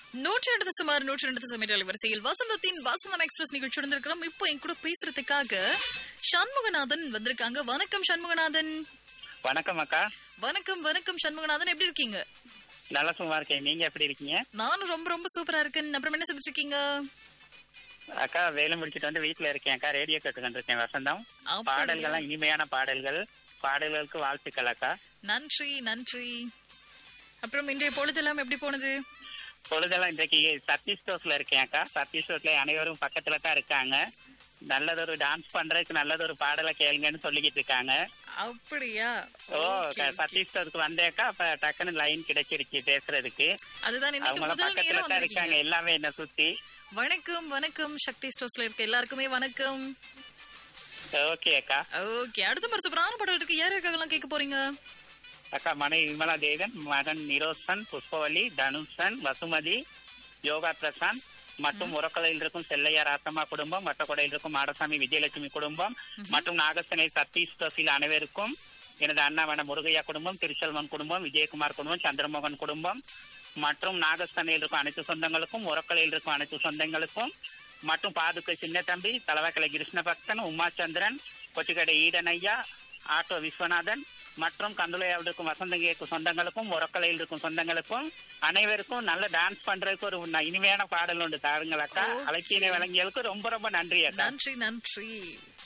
நூற்றி ரெண்டு சுமார் நூற்றி ரெண்டு சமையல் வரிசையில் வசந்தத்தின் வசந்தம் எக்ஸ்பிரஸ் நிகழ்ச்சி இருக்கிறோம் இப்போ என் கூட பேசுறதுக்காக சண்முகநாதன் வந்திருக்காங்க வணக்கம் சண்முகநாதன் வணக்கம் அக்கா வணக்கம் வணக்கம் சண்முகநாதன் எப்படி இருக்கீங்க நல்லா சும்மா இருக்கேன் நீங்க எப்படி இருக்கீங்க நானும் ரொம்ப ரொம்ப சூப்பரா இருக்கேன் அப்புறம் என்ன செஞ்சுட்டு இருக்கீங்க அக்கா வேலை முடிச்சிட்டு வந்து வீட்டுல இருக்கேன் அக்கா ரேடியோ கேட்டுக்கிட்டு இருக்கேன் வசந்தம் அப்படியா? பாடல்கள்லாம் இனிமையான பாடல்கள் பாடல்களுக்கு வாழ்த்துக்கள் அக்கா நன்றி நன்றி அப்புறம் இன்றைய பொழுதெல்லாம் எப்படி போனது பொழுதெல்லாம் இன்றைக்கு சத்தி ஸ்டோர்ஸ்ல இருக்கேன் அக்கா சத்தி ஸ்டோர்ஸ்ல அனைவரும் பக்கத்துல தான் இருக்காங்க நல்லதொரு டான்ஸ் பண்றதுக்கு நல்லதொரு பாடலை கேளுங்கன்னு சொல்லிக்கிட்டு இருக்காங்க அப்படியா ஓ Okay, okay. சத்தி ஸ்டோருக்கு வந்தேக்கா அப்ப டக்குன்னு லைன் கிடைச்சிருச்சு பேசுறதுக்கு அதுதான் இன்னைக்கு அவங்க முதல் பக்கத்துல நேரம் தான் இருக்காங்க வந்திருக்கீங்க எல்லாமே என்ன சுத்தி வணக்கம் வணக்கம் சக்தி ஸ்டோர்ஸ்ல இருக்க எல்லாருக்குமே வணக்கம் ஓகே அக்கா ஓகே அடுத்த மாதிரி சூப்பரான பாடல் இருக்கு யார் இருக்காங்கலாம் கேட்க போறீங்க அக்கா மனை விமலா தேவன் மகன் நிரோசன் புஷ்பவலி தனுஷன் வசுமதி யோகா பிரசாந்த் மற்றும் உரக்கலையில் இருக்கும் செல்லையா ராசம்மா குடும்பம் வட்டக்கொடையில் இருக்கும் மாடசாமி விஜயலட்சுமி குடும்பம் மற்றும் நாகசனை சதீஷ் தோசில் அனைவருக்கும் எனது அண்ணாவன முருகையா குடும்பம் திருச்செல்வன் குடும்பம் விஜயகுமார் குடும்பம் சந்திரமோகன் குடும்பம் மற்றும் நாகஸ்தனையில் இருக்கும் அனைத்து சொந்தங்களுக்கும் உரக்கலையில் இருக்கும் அனைத்து சொந்தங்களுக்கும் மற்றும் பாதுகை சின்ன தம்பி தலவாக்கலை கிருஷ்ண பக்தன் உமாச்சந்திரன் கொச்சிக்கடை ஈடனையா ஆட்டோ விஸ்வநாதன் மற்றும் கந்துளையாவில் இருக்கும் வசந்தங்க சொந்தங்களுக்கும் உரக்கலையில் இருக்கும் சொந்தங்களுக்கும் அனைவருக்கும் நல்ல டான்ஸ் பண்றதுக்கு ஒரு ந- இனிமையான பாடல் ஒன்று தாருங்கள் அக்கா Okay. அழைப்பினை வழங்கியதுக்கு ரொம்ப ரொம்ப நன்றி அக்கா நன்றி நன்றி